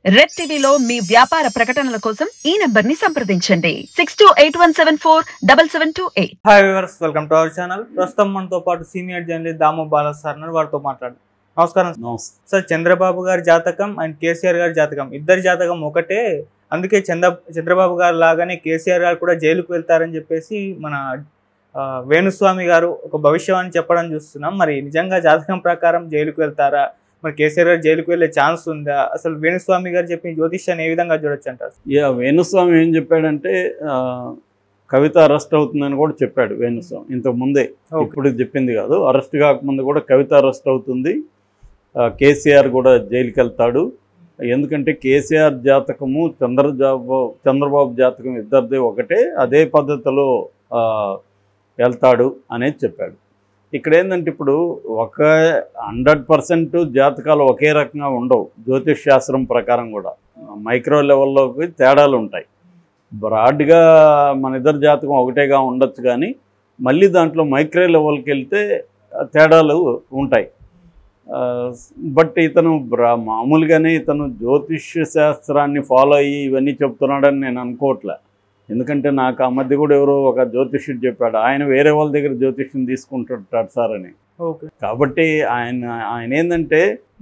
Red టీవీలో మీ వ్యాపార ప్రకటనల కోసం ఈ నంబర్ ని సంప్రదించండి six two eight one seven four double seven two eight hi viewers welcome to our channel ప్రస్తుతం మనతో పాటు senior journalist Damu Bala sir ఉన్నారు వారితో మాట్లాడు నమస్కారం నమస్తే సార్ చంద్రబాబు గారి జాతకం అండ్ కేసీఆర్ గారి జాతకం ఇద్దరి జాతకం ఒకటే అందుకే చంద్ర చంద్రబాబు గారు లాగానే కేసీఆర్ గారు కూడా జైలుకు వెళ్తారని చెప్పేసి మన ఆ, వేణుస్వామి గారు ఒక భవిష్యవాణి చెప్పడం చూస్తున్నాం మరి నిజంగా జాతకం ప్రకారం జైలుకు వెళ్తారా మరి కేసీఆర్ గారు జైలుకు వెళ్ళే ఛాన్స్ ఉందా అసలు వేణుస్వామి గారు చెప్పిన జ్యోతిష్యాన్ని ఏ విధంగా చూడొచ్చు అంటారు ఇక వేణుస్వామి ఏం చెప్పాడంటే ఆ, కవిత అరెస్ట్ అవుతుందని కూడా చెప్పాడు వేణుస్వామి ఇంతకు ముందే Okay. ఇప్పుడు చెప్పింది కాదు అరెస్ట్ కాకముందు కూడా కవిత అరెస్ట్ అవుతుంది ఆ, కేసీఆర్ కూడా జైలుకి వెళ్తాడు ఎందుకంటే కేసీఆర్ జాతకము చంద్రబాబు చంద్రబాబు జాతకం ఇద్దరిది ఒకటే అదే పద్ధతిలో ఆ, వెళ్తాడు అనేది చెప్పాడు ఇక్కడ ఏంటంటే ఇప్పుడు ఒక హండ్రెడ్ పర్సెంట్ జాతకాలు ఒకే రకంగా ఉండవు జ్యోతిష్ శాస్త్రం ప్రకారం కూడా మైక్రో లెవెల్లోకి తేడాలు ఉంటాయి బ్రాడ్గా మన ఇద్దరు జాతకం ఒకటేగా ఉండొచ్చు కానీ మళ్ళీ దాంట్లో మైక్రో లెవెల్కి వెళ్తే ఆ, తేడాలు ఉంటాయి ఆ, బట్ ఇతను బ్రా మామూలుగానే ఇతను జ్యోతిష్య శాస్త్రాన్ని ఫాలో అయ్యి ఇవన్నీ చెప్తున్నాడని నేను అనుకోవట్లే ఎందుకంటే నాకు ఆ మధ్య కూడా ఎవరో ఒక జ్యోతిష్యుడు చెప్పాడు ఆయన వేరే వాళ్ళ దగ్గర జ్యోతిష్యం తీసుకుంటుంటాడు సార్ అని ఓకే కాబట్టి ఆయన ఆయన ఏంటంటే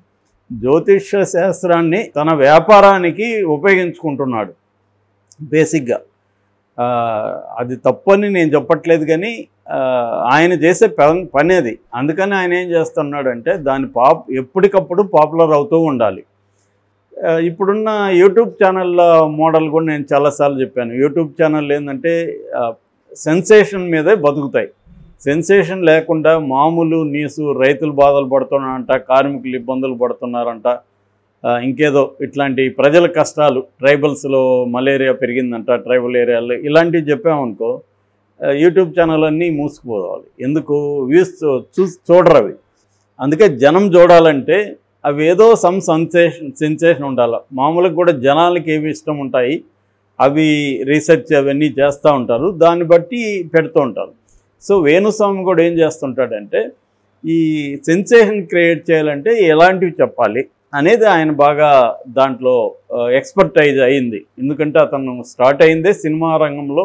జ్యోతిష శాస్త్రాన్ని తన వ్యాపారానికి ఉపయోగించుకుంటున్నాడు బేసిక్గా ఆ, అది తప్పని నేను చెప్పట్లేదు కానీ ఆ, ఆయన చేసే పని పని అది అందుకని ఆయన ఏం చేస్తున్నాడంటే దాని పాప్ ఎప్పటికప్పుడు పాపులర్ అవుతూ ఉండాలి ఆ, ఇప్పుడున్న యూట్యూబ్ ఛానళ్ళ మోడల్ కూడా నేను చాలాసార్లు చెప్పాను యూట్యూబ్ ఛానల్ ఏంటంటే సెన్సేషన్ మీదే బతుకుతాయి సెన్సేషన్ లేకుండా మామూలు న్యూస్ రైతులు బాధలు పడుతున్నారంట కార్మికులు ఇబ్బందులు పడుతున్నారంట ఆ, ఇంకేదో ఇట్లాంటి ప్రజల కష్టాలు ట్రైబల్స్లో మలేరియా పెరిగిందంట ట్రైబల్ ఏరియాలో ఇలాంటివి చెప్పామనుకో ఆ, యూట్యూబ్ ఛానల్ అన్నీ మూసుకుపోవాలి ఎందుకు వ్యూస్ చూసి చూడరు అవి అందుకే జనం చూడాలంటే అవి ఏదో సమ్ సెన్సేషన్ సెన్సేషన్ ఉండాలి మామూలుగా కూడా జనాలకి ఏవి ఇష్టం ఉంటాయి అవి రీసెర్చ్ అవన్నీ చేస్తూ ఉంటారు దాన్ని బట్టి పెడుతూ ఉంటారు సో వేణుస్వామి కూడా ఏం చేస్తుంటాడంటే ఈ సెన్సేషన్ క్రియేట్ చేయాలంటే ఎలాంటివి చెప్పాలి అనేది ఆయన బాగా దాంట్లో ఎక్స్పర్టైజ్ అయింది ఎందుకంటే అతను స్టార్ట్ అయిందే సినిమా రంగంలో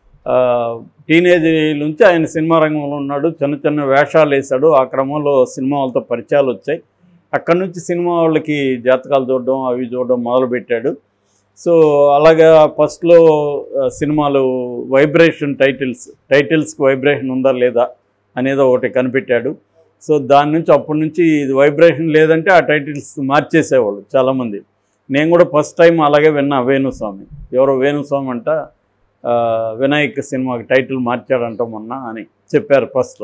టీనేజ్ నుంచి ఆయన సినిమా రంగంలో ఉన్నాడు చిన్న చిన్న వేషాలు వేశాడు ఆ క్రమంలో సినిమా వాళ్ళతో పరిచయాలు వచ్చాయి అక్కడి నుంచి సినిమా వాళ్ళకి జాతకాలు చూడడం అవి చూడడం మొదలుపెట్టాడు సో అలాగా ఫస్ట్లో ఆ, సినిమాలు వైబ్రేషన్ టైటిల్స్ టైటిల్స్కి వైబ్రేషన్ ఉందా లేదా అనేది ఒకటి కనిపెట్టాడు సో దాని నుంచి అప్పటి నుంచి ఇది వైబ్రేషన్ లేదంటే ఆ టైటిల్స్ మార్చేసేవాళ్ళు చాలామంది నేను కూడా ఫస్ట్ టైం అలాగే విన్నా వేణుస్వామి ఎవరో వేణుస్వామి అంట ఆ, వినాయక్ సినిమాకి టైటిల్ మార్చాడంట మొన్న అని చెప్పారు ఫస్ట్లో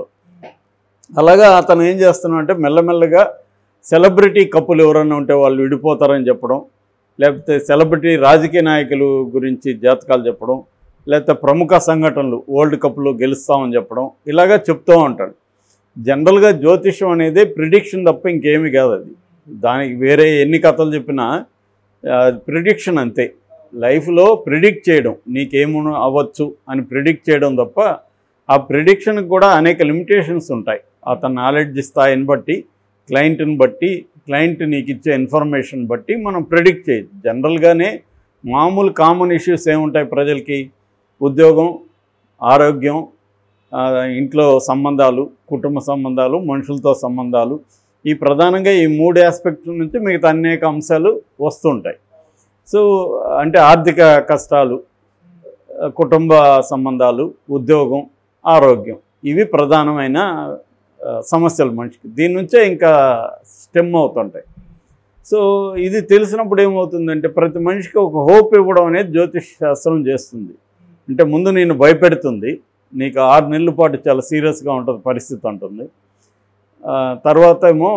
అలాగా అతను ఏం చేస్తున్నాడు అంటే మెల్లమెల్లగా సెలబ్రిటీ కప్పులు ఎవరైనా ఉంటే వాళ్ళు విడిపోతారని చెప్పడం లేకపోతే సెలబ్రిటీ రాజకీయ నాయకులు గురించి జాతకాలు చెప్పడం లేకపోతే ప్రముఖ సంఘటనలు వరల్డ్ కప్లో గెలుస్తామని చెప్పడం ఇలాగా చెప్తూ ఉంటాడు జనరల్గా జ్యోతిషం అనేది ప్రిడిక్షన్ తప్ప ఇంకేమీ కాదు అది దానికి వేరే ఎన్ని కథలు చెప్పినా ప్రిడిక్షన్ అంతే లైఫ్లో ప్రిడిక్ట్ చేయడం నీకేమో అవ్వచ్చు అని ప్రిడిక్ట్ చేయడం తప్ప ఆ ప్రిడిక్షన్కి కూడా అనేక లిమిటేషన్స్ ఉంటాయి అతని నాలెడ్జ్ స్థాయిని బట్టి క్లయింట్ని బట్టి క్లయింట్ నీకు ఇచ్చే ఇన్ఫర్మేషన్ బట్టి మనం ప్రిడిక్ట్ చేయొచ్చు జనరల్గానే మామూలు కామన్ ఇష్యూస్ ఏముంటాయి ప్రజలకి ఉద్యోగం ఆరోగ్యం ఆ, ఇంట్లో సంబంధాలు కుటుంబ సంబంధాలు మనుషులతో సంబంధాలు ఈ ప్రధానంగా ఈ మూడు ఆస్పెక్ట్ల నుంచి మిగతా అనేక అంశాలు వస్తుంటాయి సో అంటే ఆర్థిక కష్టాలు ఆ, కుటుంబ సంబంధాలు ఉద్యోగం ఆరోగ్యం ఇవి ప్రధానమైన ఆ, సమస్యలు మనిషికి దీని నుంచే ఇంకా స్టెమ్ అవుతుంటాయి సో ఇది తెలిసినప్పుడు ఏమవుతుందంటే ప్రతి మనిషికి ఒక హోప్ ఇవ్వడం అనేది జ్యోతిష్ శాస్త్రం చేస్తుంది అంటే ముందు నేను భయపెడుతుంది నీకు ఆరు నెలల పాటు చాలా సీరియస్గా ఉంటుంది పరిస్థితి ఉంటుంది ఆ, తర్వాత ఏమో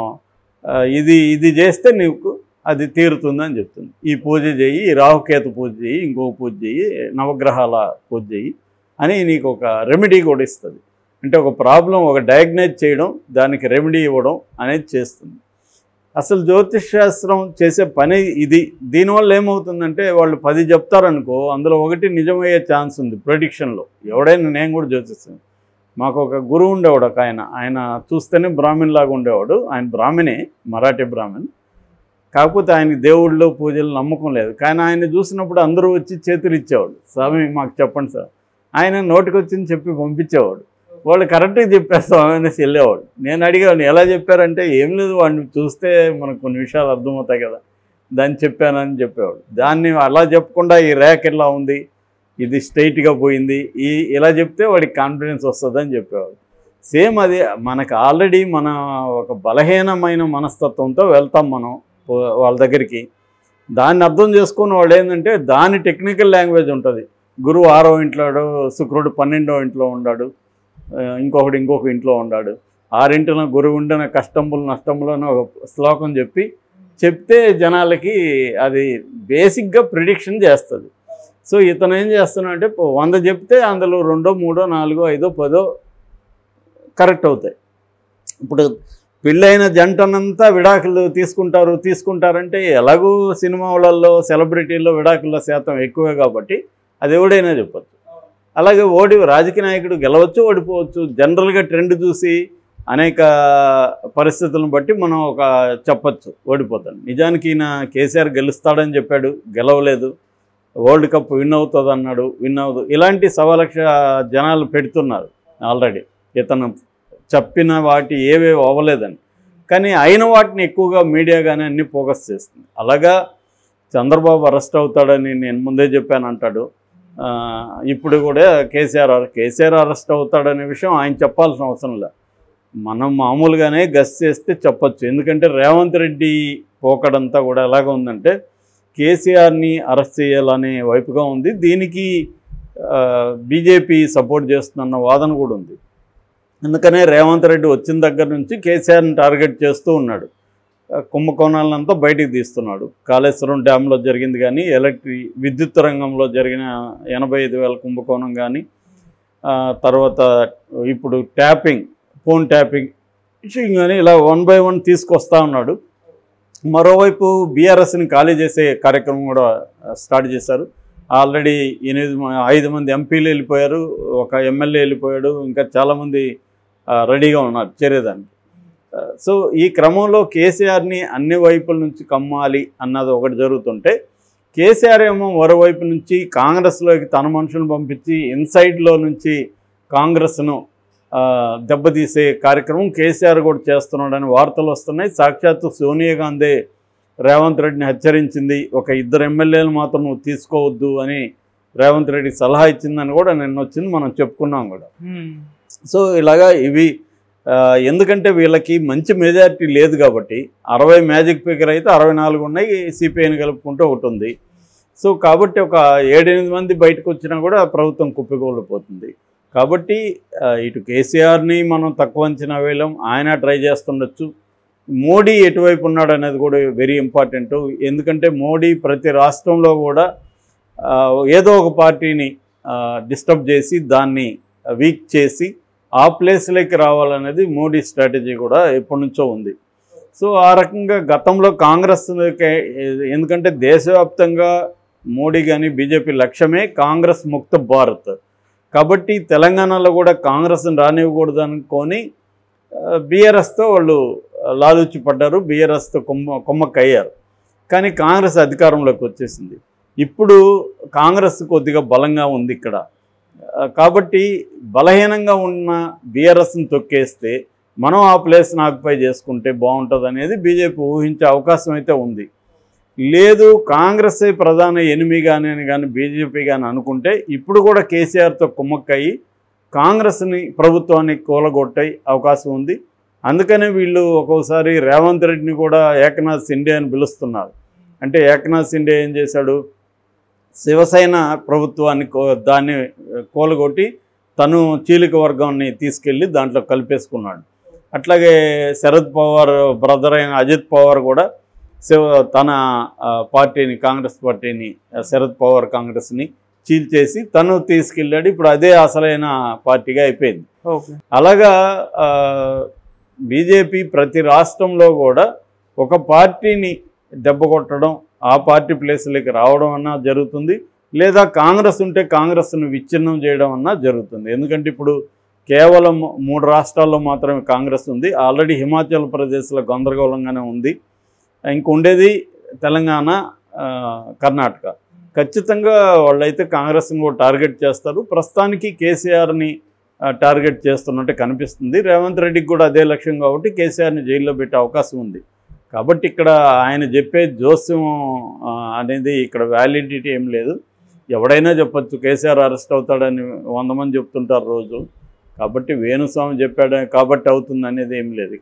ఆ, ఇది ఇది చేస్తే నీకు అది తీరుతుంది అని చెప్తుంది ఈ పూజ చెయ్యి ఈ రాహుకేతు పూజ చెయ్యి ఇంకొక పూజ చెయ్యి నవగ్రహాల పూజ చెయ్యి అని నీకు ఒక రెమెడీ కూడా ఇస్తుంది అంటే ఒక ప్రాబ్లం ఒక డయాగ్నైజ్ చేయడం దానికి రెమెడీ ఇవ్వడం అనేది చేస్తుంది అసలు జ్యోతిష్ శాస్త్రం చేసే పని ఇది దీనివల్ల ఏమవుతుందంటే వాళ్ళు పది చెప్తారనుకో అందులో ఒకటి నిజమయ్యే ఛాన్స్ ఉంది ప్రొడిక్షన్లో ఎవడైనా నేను కూడా జ్యోతిస్తాను మాకు ఒక గురువు ఉండేవాడు ఒక ఆయన ఆయన చూస్తేనే బ్రాహ్మణ్ లాగా ఉండేవాడు ఆయన బ్రాహ్మణే మరాఠీ బ్రాహ్మణ్ కాకపోతే ఆయనకి దేవుళ్ళు పూజలు నమ్మకం లేదు కానీ ఆయన చూసినప్పుడు అందరూ వచ్చి చేతులు ఇచ్చేవాడు స్వామి మాకు చెప్పండి సార్ ఆయన నోటికి వచ్చింది చెప్పి పంపించేవాడు వాళ్ళు కరెక్ట్గా చెప్పేస్తాం అనేసి వెళ్ళేవాడు నేను అడిగాను ఎలా చెప్పారంటే ఏం లేదు వాడిని చూస్తే మనకు కొన్ని విషయాలు అర్థమవుతాయి కదా దాన్ని చెప్పానని చెప్పేవాడు దాన్ని అలా చెప్పకుండా ఈ ర్యాక్ ఎలా ఉంది ఇది స్ట్రైట్గా పోయింది ఈ ఇలా చెప్తే వాడికి కాన్ఫిడెన్స్ వస్తుందని చెప్పేవాడు సేమ్ అది మనకు ఆల్రెడీ మన ఒక బలహీనమైన మనస్తత్వంతో వెళ్తాం మనం పో- వాళ్ళ దగ్గరికి దాన్ని అర్థం చేసుకుని వాళ్ళు ఏంటంటే దాని టెక్నికల్ లాంగ్వేజ్ ఉంటుంది గురువు ఆరో ఇంట్లో శుక్రుడు పన్నెండో ఇంట్లో ఉన్నాడు ఆ, ఇంకొకడు ఇంకొక ఇంట్లో ఉన్నాడు ఆరింటిన గురువు ఉండిన కష్టములు నష్టములు అని ఒక శ్లోకం చెప్పి చెప్తే జనాలకి అది బేసిక్గా ప్రిడిక్షన్ చేస్తుంది సో ఇతను ఏం చేస్తున్నాడంటే పో- వంద చెప్తే అందులో రెండో మూడో నాలుగో ఐదో పదో కరెక్ట్ అవుతాయి ఇప్పుడు పెళ్ళైన జంటనంతా విడాకులు తీసుకుంటారు తీసుకుంటారంటే ఎలాగూ సినిమాలలో సెలబ్రిటీల్లో విడాకుల శాతం ఎక్కువే కాబట్టి అది ఎవడైనా చెప్పచ్చు అలాగే ఓడి రాజకీయ నాయకుడు గెలవచ్చు ఓడిపోవచ్చు జనరల్గా ట్రెండ్ చూసి అనేక పరిస్థితులను బట్టి మనం ఒక చెప్పచ్చు ఓడిపోతాడు నిజానికి ఈయన కేసీఆర్ గెలుస్తాడని చెప్పాడు గెలవలేదు వరల్డ్ కప్ విన్ అవుతుంది అన్నాడు విన్ అవ్వదు ఇలాంటి సవా లక్ష జనాలు పెడుతున్నారు ఆల్రెడీ ఇతను చెప్పిన వాటి ఏవేవి అవ్వలేదని కానీ అయిన వాటిని ఎక్కువగా మీడియా కానీ అన్ని ఫోకస్ చేస్తుంది అలాగా చంద్రబాబు అరెస్ట్ అవుతాడని నేను ముందే చెప్పాను అంటాడు ఆ, ఇప్పుడు కూడా కేసీఆర్ అరె- కేసీఆర్ అరెస్ట్ అవుతాడనే విషయం ఆయన చెప్పాల్సిన అవసరం లేదు మనం మామూలుగానే గస్ చేస్తే చెప్పొచ్చు ఎందుకంటే రేవంత్ రెడ్డి పోకడంతా కూడా ఎలాగ ఉందంటే కేసీఆర్ని అరెస్ట్ చేయాలనే వైపుగా ఉంది దీనికి బీజేపీ సపోర్ట్ చేస్తున్న వాదన కూడా ఉంది అందుకనే రేవంత్ రెడ్డి వచ్చిన దగ్గర నుంచి కేసీఆర్ని టార్గెట్ చేస్తూ ఉన్నాడు ఆ, కుంభకోణాలంతా బయటికి తీస్తున్నాడు కాళేశ్వరం డ్యాంలో జరిగింది కానీ ఎలక్ట్రి విద్యుత్ రంగంలో జరిగిన ఎనభై ఐదు వేల కుంభకోణం కానీ ఆ, తర్వాత ఇప్పుడు ట్యాపింగ్ ఫోన్ ట్యాపింగ్ ఇష్యూయింగ్ కానీ ఇలా వన్ బై వన్ తీసుకొస్తా ఉన్నాడు మరోవైపు బీఆర్ఎస్ని ఖాళీ చేసే కార్యక్రమం కూడా స్టార్ట్ చేశారు ఆల్రెడీ ఎనిమిది మ- ఐదు మంది ఎంపీలు వెళ్ళిపోయారు ఒక ఎమ్మెల్యే వెళ్ళిపోయాడు ఇంకా చాలామంది ఆ, రెడీగా ఉన్నారు చేరేదానికి ఆ, సో ఈ క్రమంలో కేసీఆర్ని అన్ని వైపుల నుంచి కమ్మాలి అన్నది ఒకటి జరుగుతుంటే కేసీఆర్ ఏమో మరోవైపు నుంచి కాంగ్రెస్లోకి తన మనుషులను పంపించి ఇన్సైడ్లో నుంచి కాంగ్రెస్ను ఆ, దెబ్బతీసే కార్యక్రమం కేసీఆర్ కూడా చేస్తున్నాడని వార్తలు వస్తున్నాయి సాక్షాత్తు సోనియా గాంధీ రేవంత్ రెడ్డిని హెచ్చరించింది ఒక ఇద్దరు ఎమ్మెల్యేలు మాత్రం నువ్వు తీసుకోవద్దు అని రేవంత్ రెడ్డి సలహా ఇచ్చిందని కూడా నిన్న వచ్చింది మనం చెప్పుకున్నాం కూడా సో ఇలాగా ఇవి ఆ, ఎందుకంటే వీళ్ళకి మంచి మెజారిటీ లేదు కాబట్టి అరవై మ్యాజిక్ ఫిగర్ అయితే అరవై నాలుగు ఉన్నాయి సిపిఐని కలుపుకుంటూ ఒకటి ఉంది సో కాబట్టి ఒక ఏడెనిమిది మంది బయటకు వచ్చినా కూడా ప్రభుత్వం కుప్పికోల్పోతుంది కాబట్టి ఆ, ఇటు కేసీఆర్ని మనం తక్కువ అంచనా వేయలేం ఆయన ట్రై చేస్తుండొచ్చు మోడీ ఎటువైపు ఉన్నాడు అనేది కూడా వెరీ ఇంపార్టెంట్ ఎందుకంటే మోడీ ప్రతి రాష్ట్రంలో కూడా ఆ, ఏదో ఒక పార్టీని డిస్టర్బ్ చేసి దాన్ని వీక్ చేసి ఆ ప్లేస్లోకి రావాలనేది మోడీ స్ట్రాటజీ కూడా ఎప్పటి నుంచో ఉంది సో ఆ రకంగా గతంలో కాంగ్రెస్ ఎందుకంటే దేశవ్యాప్తంగా మోడీ కానీ బీజేపీ లక్ష్యమే కాంగ్రెస్ ముక్త భారత్ కాబట్టి తెలంగాణలో కూడా కాంగ్రెస్ని రానివ్వకూడదు అనుకొని బీఆర్ఎస్తో వాళ్ళు లాలూచి పడ్డారు బీఆర్ఎస్తో కొమ్మ కొమ్మక్కయ్యారు కానీ కాంగ్రెస్ అధికారంలోకి వచ్చేసింది ఇప్పుడు కాంగ్రెస్ కొద్దిగా బలంగా ఉంది ఇక్కడ ఆ, కాబట్టి బలహీనంగా ఉన్న బీఆర్ఎస్ని తొక్కేస్తే మనం ఆ ప్లేస్ని ఆక్యుపై చేసుకుంటే బాగుంటుంది అనేది బీజేపీ ఊహించే అవకాశం అయితే ఉంది లేదు కాంగ్రెస్ ప్రధాన ఎనిమి కానీ అని కానీ బీజేపీ కానీ అనుకుంటే ఇప్పుడు కూడా కేసీఆర్తో కుమ్మక్కయ్యి కాంగ్రెస్ని ప్రభుత్వాన్ని కూలగొట్టే అవకాశం ఉంది అందుకనే వీళ్ళు ఒక్కోసారి రేవంత్ రెడ్డిని కూడా ఏకనాథ్ సిండే అని పిలుస్తున్నారు అంటే ఏకనాథ్ సిండే ఏం చేశాడు శివసేన ప్రభుత్వాన్ని కో- దాన్ని కూలగొట్టి తను చీలిక వర్గాన్ని తీసుకెళ్ళి దాంట్లో కలిపేసుకున్నాడు అట్లాగే శరద్ పవార్ బ్రదర్ అయిన అజిత్ పవార్ కూడా శివ తన ఆ, పార్టీని కాంగ్రెస్ పార్టీని ఆ, శరద్ పవార్ కాంగ్రెస్ని చీల్చేసి తను తీసుకెళ్ళాడు ఇప్పుడు అదే అసలైన పార్టీగా అయిపోయింది ఓకే అలాగా ఆ, బీజేపీ ప్రతి రాష్ట్రంలో కూడా ఒక పార్టీని దెబ్బ కొట్టడం ఆ పార్టీ ప్లేస్లోకి రావడం అన్నా జరుగుతుంది లేదా కాంగ్రెస్ ఉంటే కాంగ్రెస్ను విచ్ఛిన్నం చేయడం అన్నా జరుగుతుంది ఎందుకంటే ఇప్పుడు కేవలం మూడు రాష్ట్రాల్లో మాత్రమే కాంగ్రెస్ ఉంది ఆల్రెడీ హిమాచల్ ప్రదేశ్లో గందరగోళంగానే ఉంది ఇంకొండేది తెలంగాణ ఆ, కర్ణాటక ఖచ్చితంగా వాళ్ళైతే కాంగ్రెస్ని కూడా టార్గెట్ చేస్తారు ప్రస్తుతానికి కేసీఆర్ని ఆ, టార్గెట్ చేస్తున్నట్టు కనిపిస్తుంది రేవంత్ రెడ్డికి కూడా అదే లక్ష్యం కాబట్టి కేసీఆర్ని జైల్లో పెట్టే అవకాశం ఉంది కాబట్టి ఇక్కడ ఆయన చెప్పే జోస్యం ఆ, అనేది ఇక్కడ వ్యాలిడిటీ ఏం లేదు ఎవడైనా చెప్పొచ్చు కేసీఆర్ అరెస్ట్ అవుతాడని వంద మంది చెప్తుంటారు రోజు కాబట్టి వేణుస్వామి చెప్పాడు కాబట్టి అవుతుంది అనేది ఏం లేదు